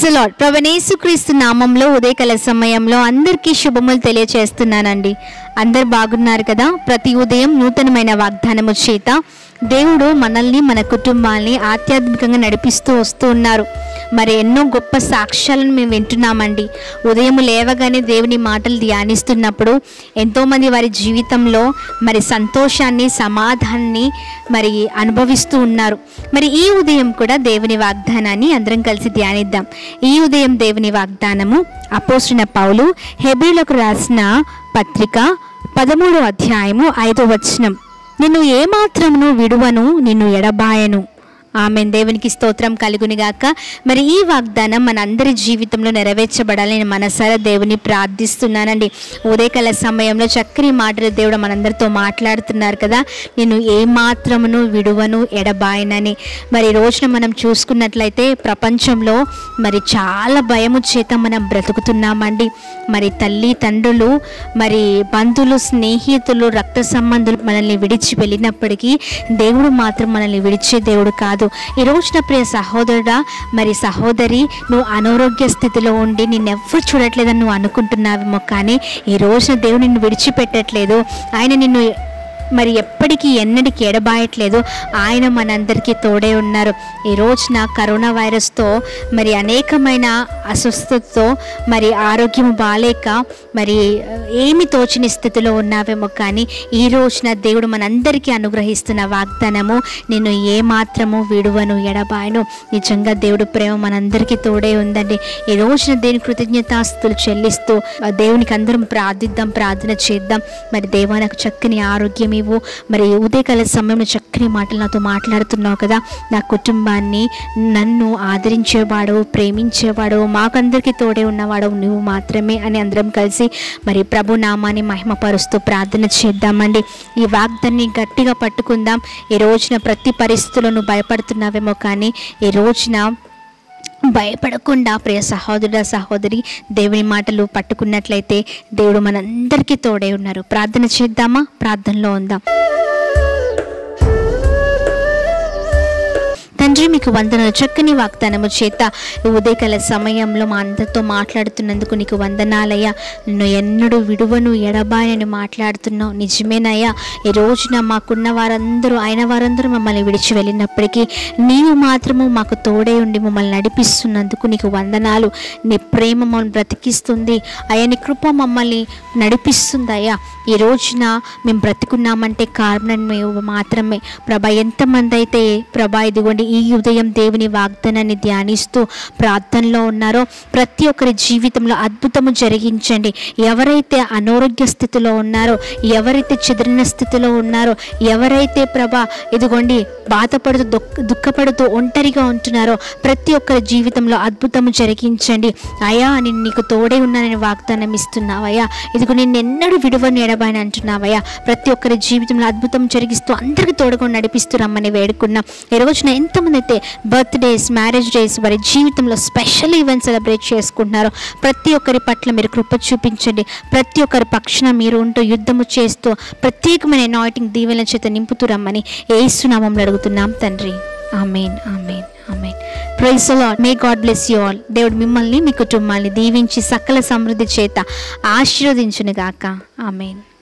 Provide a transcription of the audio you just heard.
lord ప్రభనేసుక్రీస్తు నామంలో ఉదయకాల సమయంలో అందరికీ శుభములు తెలియచేస్తున్నానండి అందరు బాగున్నారు కదా ప్రతి ఉదయం నూతనమైన వాగ్దానము చేత దేవుడు మనల్ని మన కుటుంబాల్ని ఆధ్యాత్మికంగా నడిపిస్తూ వస్తూ ఉన్నారు మరి ఎన్నో గొప్ప సాక్ష్యాలను మేము వింటున్నామండి ఉదయం లేవగానే దేవుని మాటలు ధ్యానిస్తున్నప్పుడు ఎంతోమంది వారి జీవితంలో మరి సంతోషాన్ని సమాధానాన్ని మరి అనుభవిస్తూ ఉన్నారు మరి ఈ ఉదయం కూడా దేవుని వాగ్దానాన్ని అందరం కలిసి ధ్యానిద్దాం ఈ ఉదయం దేవుని వాగ్దానము అపోసిన పౌలు హెబ్రిలకు రాసిన పత్రిక పదమూడో అధ్యాయము ఐదో వచనం నిన్ను ఏమాత్రమును విడువను నిన్ను ఎడబాయను ఆమె దేవునికి స్తోత్రం కలుగునిగాక మరి ఈ వాగ్దానం మన అందరి జీవితంలో నెరవేర్చబడాలని నేను మనసారా దేవుని ప్రార్థిస్తున్నానండి ఉదయకాల సమయంలో చక్కని మాటలు దేవుడు మనందరితో మాట్లాడుతున్నారు కదా నేను ఏ మాత్రమును విడువను ఎడబాయనని మరి ఈ రోజున మనం చూసుకున్నట్లయితే ప్రపంచంలో మరి చాలా భయము చేత మనం బ్రతుకుతున్నామండి మరి తల్లి తండ్రులు మరి బంధువులు స్నేహితులు రక్త సంబంధులు మనల్ని విడిచి వెళ్ళినప్పటికీ దేవుడు మాత్రం మనల్ని విడిచే దేవుడు కాదు ఈ రోజున ప్రియ సహోదరుడా మరి సహోదరి నువ్వు అనారోగ్య స్థితిలో ఉండి నిన్నెవ్వరు చూడట్లేదని నువ్వు అనుకుంటున్నావేమో కానీ ఈ రోజున దేవుడు నిన్ను విడిచిపెట్టట్లేదు ఆయన నిన్ను మరి ఎప్పటికీ ఎన్నటికి ఎడబాయట్లేదు ఆయన మనందరికీ తోడే ఉన్నారు ఈ రోజున కరోనా వైరస్తో మరి అనేకమైన అస్వస్థతతో మరి ఆరోగ్యం బాలేక మరి ఏమి తోచని స్థితిలో ఉన్నావేమో కానీ ఈ రోజున దేవుడు మనందరికీ అనుగ్రహిస్తున్న వాగ్దానము నేను ఏ మాత్రము విడువను ఎడబాయను నిజంగా దేవుడు ప్రేమ మనందరికీ తోడే ఉందండి ఈ రోజున దేని కృతజ్ఞతాస్తులు చెల్లిస్తూ ఆ దేవునికి అందరం ప్రార్థిద్దాం ప్రార్థన చేద్దాం మరి దేవా నాకు చక్కని ఆరోగ్యం ఇవ్వు మరి ఉదయకాల సమయంలో చక్కని మాటలు నాతో మాట్లాడుతున్నావు కదా నా కుటుంబాన్ని నన్ను ఆదరించేవాడు ప్రేమించేవాడు మాకందరికీ తోడే ఉన్నవాడు నువ్వు మాత్రమే అని అందరం కలిసి మరి ప్రభు నామాన్ని మహిమపరుస్తూ ప్రార్థన చేద్దామండి ఈ వాగ్దాన్ని గట్టిగా పట్టుకుందాం ఈ రోజున ప్రతి పరిస్థితుల్లో నువ్వు భయపడుతున్నావేమో కానీ ఈ రోజున భయపడకుండా ప్రియ సహోదరుడ సహోదరి దేవుని మాటలు పట్టుకున్నట్లయితే దేవుడు మనందరికీ తోడే ఉన్నారు ప్రార్థన చేద్దామా ప్రార్థనలో ఉందాం తండ్రి మీకు వందనలు చక్కని వాగ్దానము చేత ఈ ఉదయకాల సమయంలో మా అందరితో మాట్లాడుతున్నందుకు నీకు వందనాలయ్యా నిన్ను ఎన్నడూ విడువను ఎడబాయని మాట్లాడుతున్నావు నిజమేనయ్యా ఈ రోజున మాకున్న వారందరూ అయిన వారందరూ మమ్మల్ని విడిచి వెళ్ళినప్పటికీ నీవు మాత్రము మాకు తోడే ఉండి మమ్మల్ని నడిపిస్తున్నందుకు నీకు వందనాలు నీ ప్రేమ మమ్మల్ని బ్రతికిస్తుంది అయ్యా నీ కృప మమ్మల్ని నడిపిస్తుంది అయ్యా ఈ రోజున మేము బ్రతికున్నామంటే కారణం మేము మాత్రమే ప్రభా ఎంతమంది అయితే ప్రభా ఇదిగోండి ఈ ఉదయం దేవుని వాగ్దానాన్ని ధ్యానిస్తూ ప్రార్థనలో ఉన్నారో ప్రతి ఒక్కరి జీవితంలో అద్భుతము జరిగించండి ఎవరైతే అనారోగ్య స్థితిలో ఉన్నారో ఎవరైతే చెదిరిన స్థితిలో ఉన్నారో ఎవరైతే ప్రభా ఇదిగోండి బాధపడుతూ దుఃఖ దుఃఖపడుతూ ఒంటరిగా ఉంటున్నారో ప్రతి ఒక్కరి జీవితంలో అద్భుతము జరిగించండి అయా నేను నీకు తోడే ఉన్నానని వాగ్దానం ఇస్తున్నావయ్యా ఇదిగో నిన్ను ఎన్నడూ విడువని ఎడబాయని అంటున్నావయ్యా ప్రతి ఒక్కరి జీవితంలో అద్భుతం జరిగిస్తూ అందరికి తోడుగా నడిపిస్తూ రమ్మని వేడుకున్నాం ఈ రోజున ఎంతమంది అయితే బర్త్డేస్ మ్యారేజ్ డేస్ వారి జీవితంలో స్పెషల్ ఈవెంట్ సెలబ్రేట్ చేసుకుంటున్నారో ప్రతి ఒక్కరి పట్ల మీరు కృప చూపించండి ప్రతి ఒక్కరి పక్షాన మీరు ఉంటూ యుద్ధము చేస్తూ ప్రత్యేకమైన అనాయిటింగ్ దీవెన చేత నింపుతూ రమ్మని ఏసునామంలో అడుగుతున్నాం తండ్రి amen amen amen praise lord may God bless you all దేవుడు మిమ్మల్ని మీ కుటుంబాన్ని దీవించి సకల సమృద్ధి చేత ఆశీర్వదించునుగాక ఆమెన్